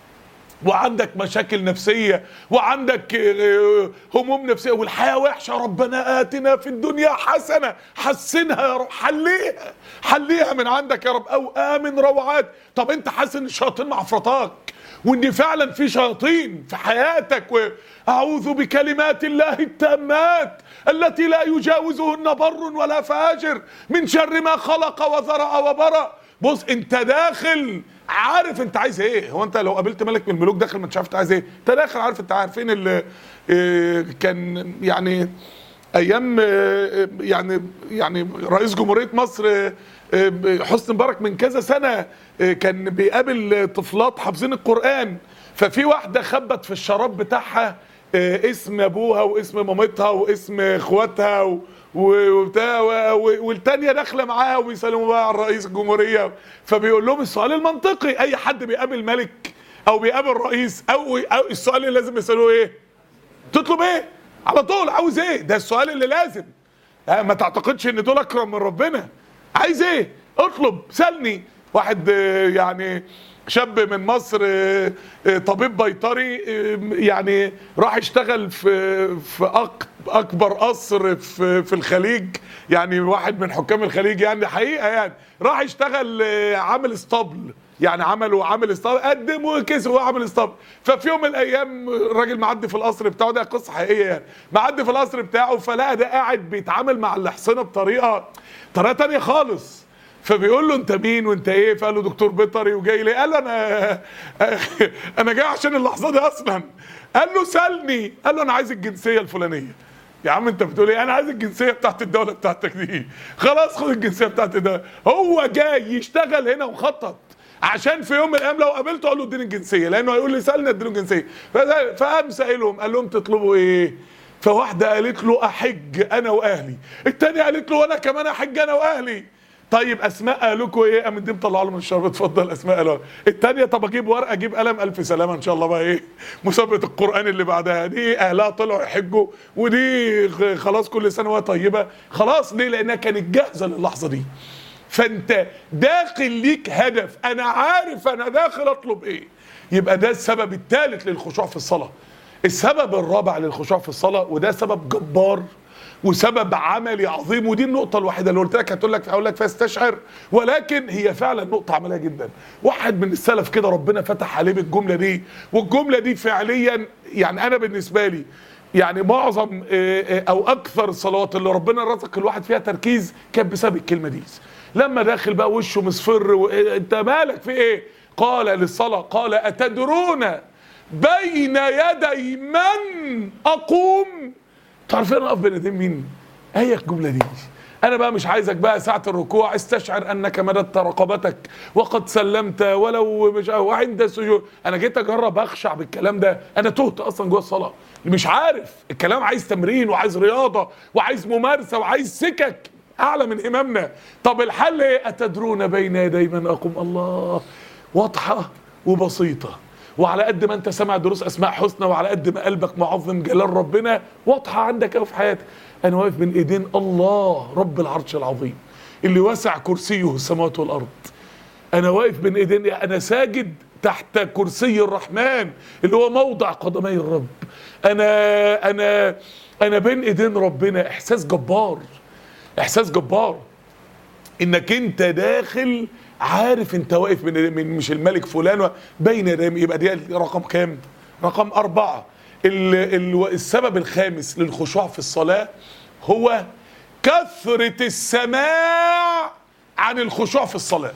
وعندك مشاكل نفسية وعندك آه، هموم نفسية والحياة وحشة ربنا آتنا في الدنيا حسنة حسنها يا رب حليها حليها من عندك يا رب أو آمن روعات طب أنت حاسس إن الشياطين معفرطاك وإن فعلا في شياطين في حياتك وأعوذ بكلمات الله التامات التي لا يجاوزهن بر ولا فاجر من شر ما خلق وذرأ وبرأ بص انت داخل عارف انت عايز ايه هو انت لو قابلت ملك من الملوك داخل ما انتش عارف انت عايز ايه انت داخل عارف انت عارفين اللي اه، كان يعني ايام اه، يعني يعني رئيس جمهوريه مصر اه، اه، حسني مبارك من كذا سنه اه، كان بيقابل طفلات حافظين القران ففي واحده خبت في الشراب بتاعها اه، اسم ابوها واسم مامتها واسم اخواتها و- و- وبتاع و- و- والتانية داخلة معاها وبيسلموا بقى على رئيس الجمهورية فبيقول لهم السؤال المنطقي أي حد بيقابل ملك أو بيقابل رئيس أو, أو السؤال اللي لازم يسألوه إيه؟ تطلب إيه؟ على طول عاوز إيه؟ ده السؤال اللي لازم ها، ما تعتقدش إن دول أكرم من ربنا عايز إيه؟ اطلب سلني واحد آه، يعني شاب من مصر آه، آه، طبيب بيطري آه، يعني راح يشتغل في في أك- اكبر قصر في في الخليج يعني واحد من حكام الخليج يعني حقيقه يعني راح يشتغل آه، عامل اسطبل يعني عملوا عامل اسطبل قدم وكسب وهو عامل اسطبل ففي يوم من الايام الراجل معدي في القصر بتاعه ده قصه حقيقيه يعني معدي في القصر بتاعه فلقى ده قاعد بيتعامل مع الحصنه بطريقه طريقه تانية خالص فبيقول له انت مين وانت ايه فقال له دكتور بيطري وجاي ليه قال له انا انا جاي عشان اللحظه دي اصلا قال له سالني قال له انا عايز الجنسيه الفلانيه يا عم انت بتقول ايه انا عايز الجنسيه بتاعت الدوله بتاعتك دي خلاص خد الجنسيه بتاعت الدوله هو جاي يشتغل هنا وخطط عشان في يوم من الايام لو قابلته اقول له اديني الجنسيه لانه هيقول لي سالني اديله الجنسيه فده- فقام سائلهم قال لهم تطلبوا ايه فواحده قالت له احج انا واهلي التانية قالت له وانا كمان احج انا واهلي طيب اسماء قالوا لكم ايه قام دي مطلع له من الشرب اتفضل اسماء قالوا الثانيه طب اجيب ورقه اجيب قلم الف سلامه ان شاء الله بقى ايه مسابقه القران اللي بعدها دي اهلها طلعوا يحجوا ودي خ- خلاص كل سنه وهي طيبه خلاص ليه لانها كانت جاهزه للحظه دي فانت داخل ليك هدف انا عارف انا داخل اطلب ايه يبقى ده السبب الثالث للخشوع في الصلاه السبب الرابع للخشوع في الصلاه وده سبب جبار وسبب عملي عظيم ودي النقطه الوحيده اللي قلت لك هتقول لك هقول لك فيها استشعر ولكن هي فعلا نقطه عمليه جدا واحد من السلف كده ربنا فتح عليه بالجمله دي والجمله دي فعليا يعني انا بالنسبه لي يعني معظم آه، آه، او اكثر الصلوات اللي ربنا رزق الواحد فيها تركيز كانت بسبب الكلمه دي لما داخل بقى وشه مصفر و- آه، انت مالك في ايه قال للصلاه قال اتدرون بين يدي من اقوم تعرفين انا اقف بين ايدين مين هي الجمله دي انا بقى مش عايزك بقى ساعه الركوع استشعر انك مددت رقبتك وقد سلمت ولو مش وعند السجود انا جيت اجرب اخشع بالكلام ده انا تهت اصلا جوه الصلاه مش عارف الكلام عايز تمرين وعايز رياضه وعايز ممارسه وعايز سكك اعلى من امامنا طب الحل ايه اتدرون بين يدي من اقوم الله واضحه وبسيطه وعلى قد ما انت سامع دروس اسماء حسنى وعلى قد ما قلبك معظم جلال ربنا واضحه عندك قوي في حياتك انا واقف بين ايدين الله رب العرش العظيم اللي وسع كرسيه السماوات والارض انا واقف بين ايدين انا ساجد تحت كرسي الرحمن اللي هو موضع قدمي الرب انا انا انا بين ايدين ربنا احساس جبار احساس جبار انك انت داخل عارف انت واقف من, من مش الملك فلان و- بين يديه يبقى دي رقم كام رقم أربعة ال ال السبب الخامس للخشوع في الصلاة هو كثرة السماع عن الخشوع في الصلاة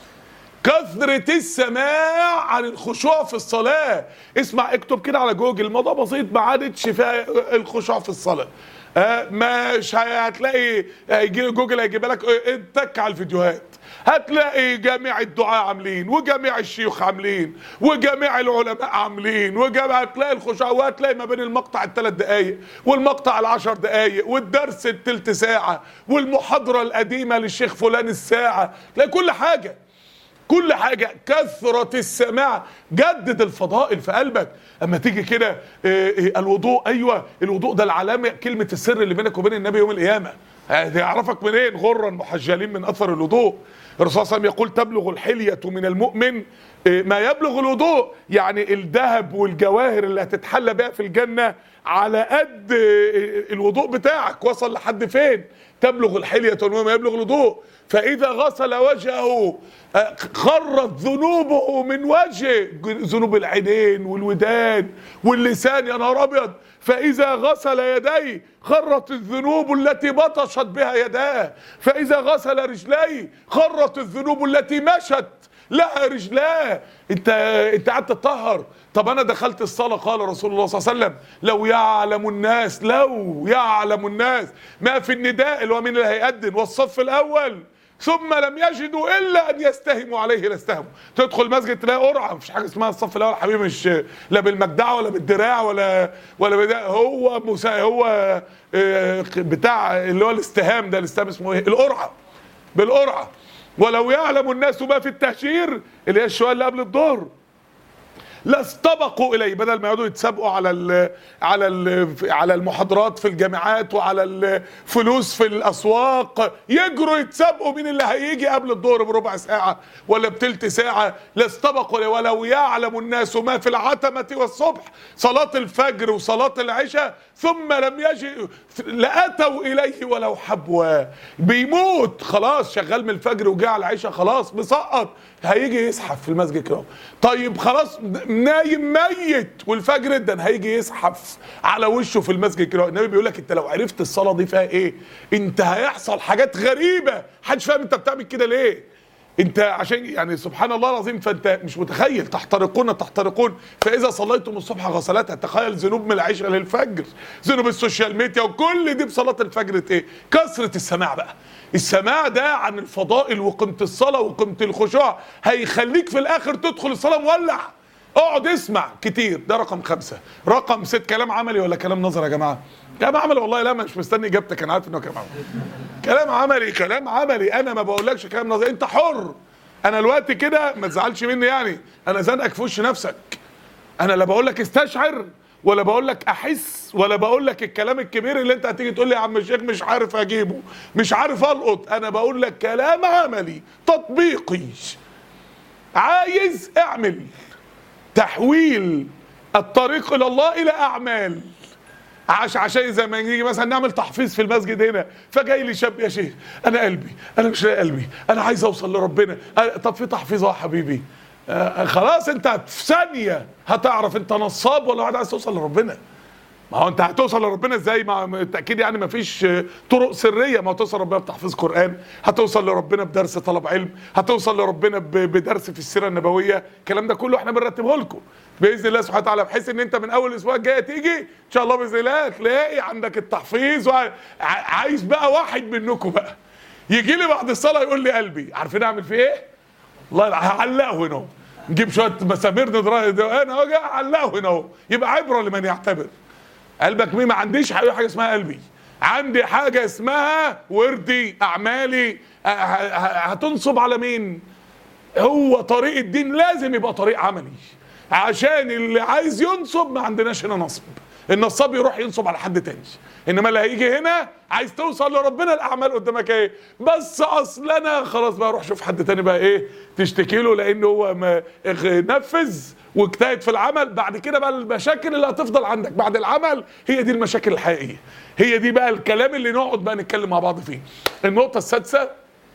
كثرة السماع عن الخشوع في الصلاة اسمع اكتب كده على جوجل الموضوع بسيط ما عادتش فيها الخشوع في الصلاة آه مش هي- هتلاقي هيجي جوجل هيجيب لك اه، اتك على الفيديوهات هتلاقي جميع الدعاء عاملين وجميع الشيوخ عاملين وجميع العلماء عاملين وجميع هتلاقي الخشوع وهتلاقي ما بين المقطع الثلاث دقايق والمقطع العشر دقايق والدرس التلت ساعة والمحاضرة القديمة للشيخ فلان الساعة تلاقي كل حاجة كل حاجة كثرة السماع جدد الفضائل في قلبك اما تيجي كده إيه، إيه، الوضوء ايوه الوضوء ده العلامة كلمة السر اللي بينك وبين النبي يوم القيامة هذه يعرفك منين غرا محجلين من اثر الوضوء الرسول صلى الله عليه وسلم يقول تبلغ الحلية من المؤمن إيه، ما يبلغ الوضوء يعني الذهب والجواهر اللي هتتحلى بيها في الجنة على قد إيه، الوضوء بتاعك وصل لحد فين تبلغ الحلية وما يبلغ الوضوء فإذا غسل وجهه آه، خرت ذنوبه من وجهه ذنوب العينين والودان واللسان يا نهار أبيض فإذا غسل يديه خرت الذنوب التي بطشت بها يداه فإذا غسل رجليه خرت الذنوب التي مشت لها رجلاه انت انت قاعد تطهر طب انا دخلت الصلاه قال رسول الله صلى الله عليه وسلم لو يعلم الناس لو يعلم الناس ما في النداء اللي هو مين اللي هيأذن والصف الاول ثم لم يجدوا الا ان يستهموا عليه لاستهموا تدخل مسجد تلاقي قرعه مفيش حاجه اسمها الصف الاول حبيبي مش لا بالمجدعه ولا بالدراع ولا ولا بدا هو مسا هو آه، بتاع اللي هو الاستهام ده الاستهام اسمه ايه القرعه بالقرعه ولو يعلم الناس ما في التهشير اللي هي الشويه اللي قبل الظهر لاستبقوا اليه بدل ما يقعدوا يتسابقوا على ال على ال على المحاضرات في الجامعات وعلى الفلوس في الاسواق يجروا يتسابقوا مين اللي هيجي قبل الظهر بربع ساعه ولا بتلت ساعه لاستبقوا اليه ولو يعلم الناس ما في العتمه والصبح صلاه الفجر وصلاه العشاء ثم لم يجي لاتوا اليه ولو حبوا بيموت خلاص شغال من الفجر وجاء على العشاء خلاص مسقط هيجي يزحف في المسجد كده طيب خلاص نايم ميت والفجر ادن هيجي يزحف على وشه في المسجد كده النبي بيقول لك انت لو عرفت الصلاه دي فيها ايه انت هيحصل حاجات غريبه محدش فاهم انت بتعمل كده ليه انت عشان يعني سبحان الله العظيم فانت مش متخيل تحترقون تحترقون فاذا صليتم الصبح غسلاتها تخيل ذنوب من العشاء للفجر ذنوب السوشيال ميديا وكل دي بصلاه الفجر ايه كثره السماع بقى السماع ده عن الفضائل وقيمه الصلاه وقيمه الخشوع هيخليك في الاخر تدخل الصلاه مولع اقعد اسمع كتير ده رقم خمسة رقم ست كلام عملي ولا كلام نظري يا جماعه كلام عملي والله لا مش مستني اجابتك انا عارف انه كلام عملي كلام عملي كلام عملي انا ما بقولكش كلام نظري انت حر انا الوقت كده ما تزعلش مني يعني انا زنقك في وش نفسك انا لا بقول لك استشعر ولا بقول لك احس ولا بقول لك الكلام الكبير اللي انت هتيجي تقول لي يا عم الشيخ مش عارف اجيبه مش عارف القط انا بقول لك كلام عملي تطبيقي عايز اعمل تحويل الطريق الى الله الى اعمال عش عشان زي ما نيجي مثلا نعمل تحفيظ في المسجد هنا فجاي لي شاب يا شيخ انا قلبي انا مش لاقي قلبي انا عايز اوصل لربنا أه طب في تحفيظ يا حبيبي آه خلاص انت في ثانيه هتعرف انت نصاب ولا واحد عايز توصل لربنا ما هو انت هتوصل لربنا ازاي ما بالتاكيد يعني ما فيش آه، طرق سريه ما هتوصل لربنا بتحفيظ قران هتوصل لربنا بدرس طلب علم هتوصل لربنا ب- بدرس في السيره النبويه الكلام ده كله احنا بنرتبه لكم باذن الله سبحانه وتعالى بحيث ان انت من اول الاسبوع الجاي تيجي ان شاء الله باذن الله تلاقي عندك التحفيظ وع- ع- عايز بقى واحد منكم بقى يجي لي بعد الصلاه يقول لي قلبي عارفين اعمل فيه ايه؟ والله لا- هعلقه هنا اهو نجيب شويه مسامير نضرب انا اهو جاي اعلقه هنا اهو يبقى عبره لمن يعتبر قلبك مين ما عنديش حاجه حاجة اسمها قلبي عندي حاجه اسمها وردي اعمالي ه- ه- هتنصب على مين هو طريق الدين لازم يبقى طريق عملي عشان اللي عايز ينصب ما عندناش هنا نصب النصاب يروح ينصب على حد تاني انما اللي هيجي هنا عايز توصل لربنا الاعمال قدامك ايه بس اصل انا خلاص بقى روح شوف حد تاني بقى ايه تشتكي له لان هو ما اخ- نفذ واجتهد في العمل بعد كده بقى المشاكل اللي هتفضل عندك بعد العمل هي دي المشاكل الحقيقيه هي دي بقى الكلام اللي نقعد بقى نتكلم مع بعض فيه النقطه السادسه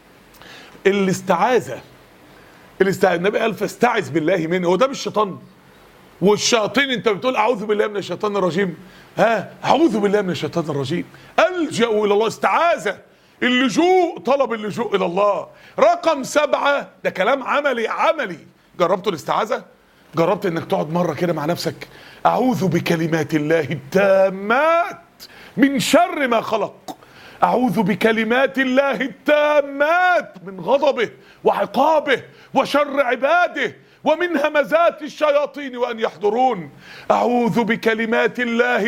الاستعاذه الاستعاذه النبي قال فاستعذ بالله منه هو ده مش شيطان والشياطين انت بتقول اعوذ بالله من الشيطان الرجيم ها اعوذ بالله من الشيطان الرجيم الجا الى الله استعاذه اللجوء طلب اللجوء الى الله رقم سبعة ده كلام عملي عملي جربتوا الاستعاذة جربت انك تقعد مرة كده مع نفسك اعوذ بكلمات الله التامات من شر ما خلق أعوذ بكلمات الله التامات من غضبه وعقابه وشر عباده ومن همزات الشياطين وأن يحضرون أعوذ بكلمات الله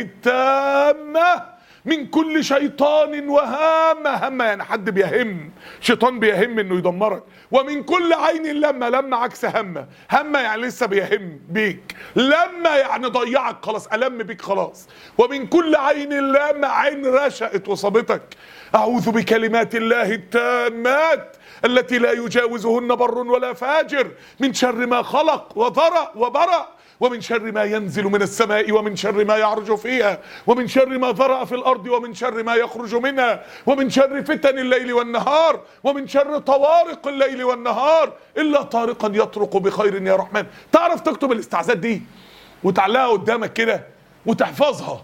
التامة من كل شيطان وهامة همة يعني حد بيهم شيطان بيهم انه يدمرك ومن كل عين لما لما عكس همة همة يعني لسه بيهم بيك لما يعني ضيعك خلاص ألم بيك خلاص ومن كل عين لما عين رشقت وصابتك أعوذ بكلمات الله التامات التي لا يجاوزهن بر ولا فاجر من شر ما خلق وذرأ وبرأ ومن شر ما ينزل من السماء ومن شر ما يعرج فيها ومن شر ما ذرأ في الأرض ومن شر ما يخرج منها ومن شر فتن الليل والنهار ومن شر طوارق الليل والنهار إلا طارقا يطرق بخير يا رحمن تعرف تكتب الاستعاذات دي وتعلقها قدامك كده وتحفظها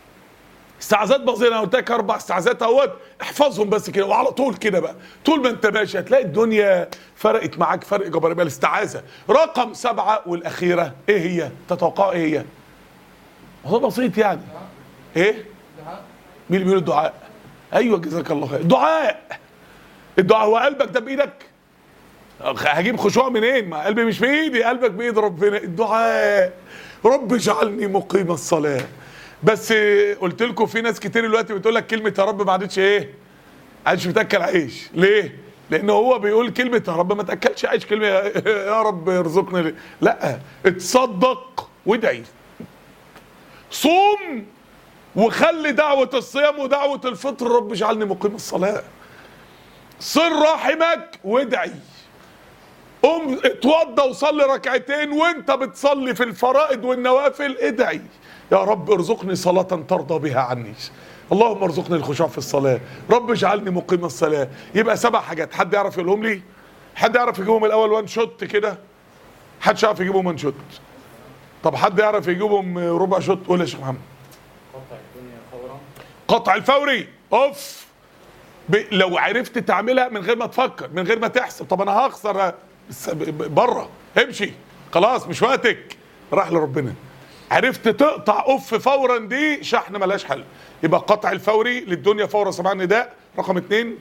استعاذات بسيطه انا قلت لك اربع استعاذات اهوت احفظهم بس كده وعلى طول كده بقى طول ما انت ماشي هتلاقي الدنيا فرقت معاك فرق جبار يبقى الاستعاذه رقم سبعه والاخيره ايه هي؟ تتوقع ايه هي؟ هو بسيط يعني ايه؟ مين اللي بيقول الدعاء؟ ايوه جزاك الله خير دعاء الدعاء هو قلبك ده بايدك؟ هجيب خشوع منين؟ ما قلبي مش بايدي قلبك بايد ربنا الدعاء رب اجعلني مقيم الصلاه بس قلت لكم في ناس كتير دلوقتي بتقول لك كلمه يا رب ما عادتش ايه؟ ما عادش بتاكل عيش ليه؟ لان هو بيقول كلمه يا رب ما تاكلش عيش كلمه يا رب ارزقني ليه؟ لا اتصدق وادعي صوم وخلي دعوه الصيام ودعوه الفطر رب اجعلني مقيم الصلاه صل رحمك وادعي قوم اتوضى وصلي ركعتين وانت بتصلي في الفرائض والنوافل ادعي يا رب ارزقني صلاة ترضى بها عني اللهم ارزقني الخشوع في الصلاة رب اجعلني مقيم الصلاة يبقى سبع حاجات حد يعرف يقولهم لي حد يعرف يجيبهم الاول وان شوت كده حدش يعرف يجيبهم وان شوت طب حد يعرف يجيبهم ربع شوت قول يا شيخ محمد قطع الدنيا فورا قطع الفوري اوف ب... لو عرفت تعملها من غير ما تفكر من غير ما تحسب طب انا هخسر بس ب- ب- بره امشي خلاص مش وقتك راح لربنا عرفت تقطع اوف فورا دي شحن ملهاش حل يبقى قطع الفوري للدنيا فورا سماع النداء رقم اتنين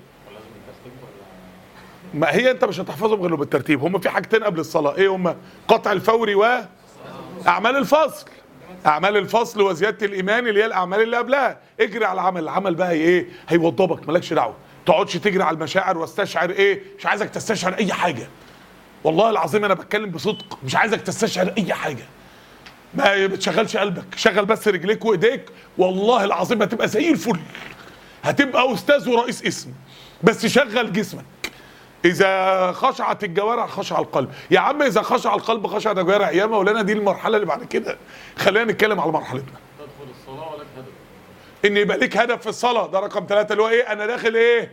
ما هي انت مش هتحفظهم غير بالترتيب هم في حاجتين قبل الصلاه ايه هم قطع الفوري و اعمال الفصل اعمال الفصل وزياده الايمان اللي هي الاعمال اللي قبلها اجري على العمل العمل بقى ايه هيوضبك مالكش دعوه تقعدش تجري على المشاعر واستشعر ايه مش عايزك تستشعر اي حاجه والله العظيم انا بتكلم بصدق مش عايزك تستشعر اي حاجه ما بتشغلش قلبك شغل بس رجليك وايديك والله العظيم هتبقى زي الفل هتبقى استاذ ورئيس اسم بس شغل جسمك اذا خشعت الجوارح خشع القلب يا عم اذا خشع القلب خشعت الجوارح يا مولانا دي المرحله اللي بعد كده خلينا نتكلم على مرحلتنا تدخل الصلاة ولك هدف ان يبقى ليك هدف في الصلاه ده رقم ثلاثة اللي هو ايه انا داخل ايه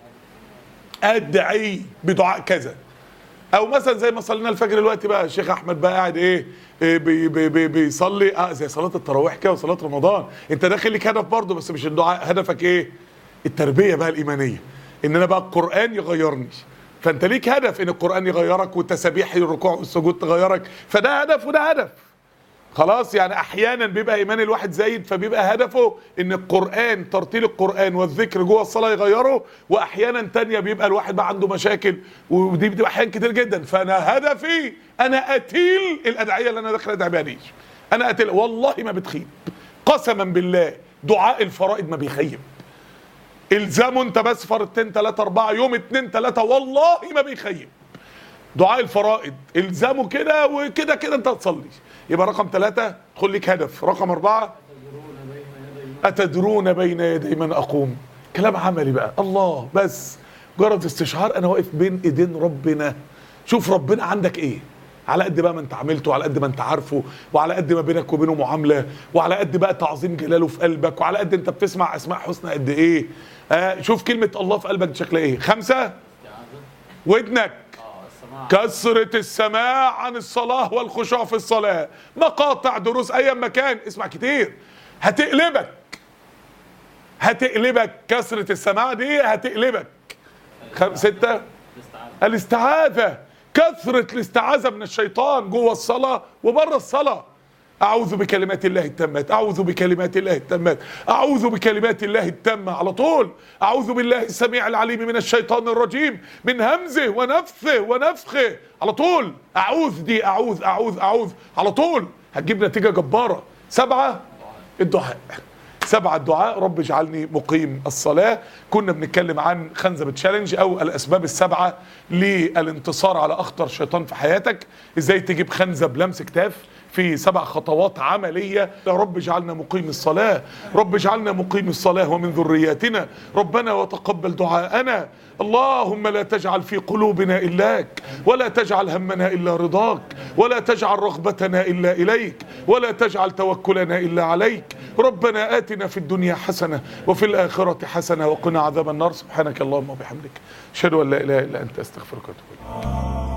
ادعي بدعاء كذا او مثلا زي ما صلينا الفجر دلوقتي بقى الشيخ احمد بقى قاعد ايه إيه بي بي بي بيصلي اه زي صلاه التراويح كده وصلاه رمضان انت داخل لك هدف برضه بس مش الدعاء هدفك ايه التربيه بقى الايمانيه ان انا بقى القران يغيرني فانت ليك هدف ان القران يغيرك والتسابيح الركوع والسجود تغيرك فده هدف وده هدف خلاص يعني احيانا بيبقى ايمان الواحد زايد فبيبقى هدفه ان القران ترتيل القران والذكر جوه الصلاه يغيره واحيانا تانية بيبقى الواحد بقى عنده مشاكل ودي بتبقى احيان كتير جدا فانا هدفي انا اتيل الادعيه اللي انا داخل ادعي بيها دي انا اتيل والله ما بتخيب قسما بالله دعاء الفرائض ما بيخيب الزامه انت بس فرضتين ثلاثة أربعة يوم اتنين ثلاثة والله ما بيخيب دعاء الفرائض الزامه كده وكده كده انت هتصلي يبقى رقم ثلاثة خد لك هدف رقم أربعة أتدرون بين يدي من أقوم كلام عملي بقى الله بس مجرد استشعار أنا واقف بين إيدين ربنا شوف ربنا عندك إيه على قد بقى ما انت عملته وعلى قد ما انت عارفه وعلى قد ما بينك وبينه معامله وعلى قد بقى تعظيم جلاله في قلبك وعلى قد انت بتسمع اسماء حسنى قد ايه آه شوف كلمه الله في قلبك دي شكلها ايه خمسه ودنك كثرة السماع عن الصلاة والخشوع في الصلاة مقاطع دروس أي مكان اسمع كتير هتقلبك هتقلبك كثرة السماع دي هتقلبك خم... ستة الاستعاذة كثرة الاستعاذة من الشيطان جوه الصلاة وبره الصلاة أعوذ بكلمات الله التامات أعوذ بكلمات الله التامات أعوذ بكلمات الله التامة على طول أعوذ بالله السميع العليم من الشيطان الرجيم من همزه ونفثه ونفخه على طول أعوذ دي أعوذ أعوذ أعوذ على طول هتجيب نتيجة جبارة سبعة الدعاء سبعة الدعاء رب اجعلني مقيم الصلاة كنا بنتكلم عن خنزب تشالنج أو الأسباب السبعة للانتصار على أخطر شيطان في حياتك إزاي تجيب خنزب لمس كتاف في سبع خطوات عملية يا رب اجعلنا مقيم الصلاة رب اجعلنا مقيم الصلاة ومن ذرياتنا ربنا وتقبل دعاءنا اللهم لا تجعل في قلوبنا إلاك ولا تجعل همنا إلا رضاك ولا تجعل رغبتنا إلا إليك ولا تجعل توكلنا إلا عليك ربنا آتنا في الدنيا حسنة وفي الآخرة حسنة وقنا عذاب النار سبحانك اللهم وبحمدك أشهد أن لا إله إلا أنت أستغفرك وأتوب إليك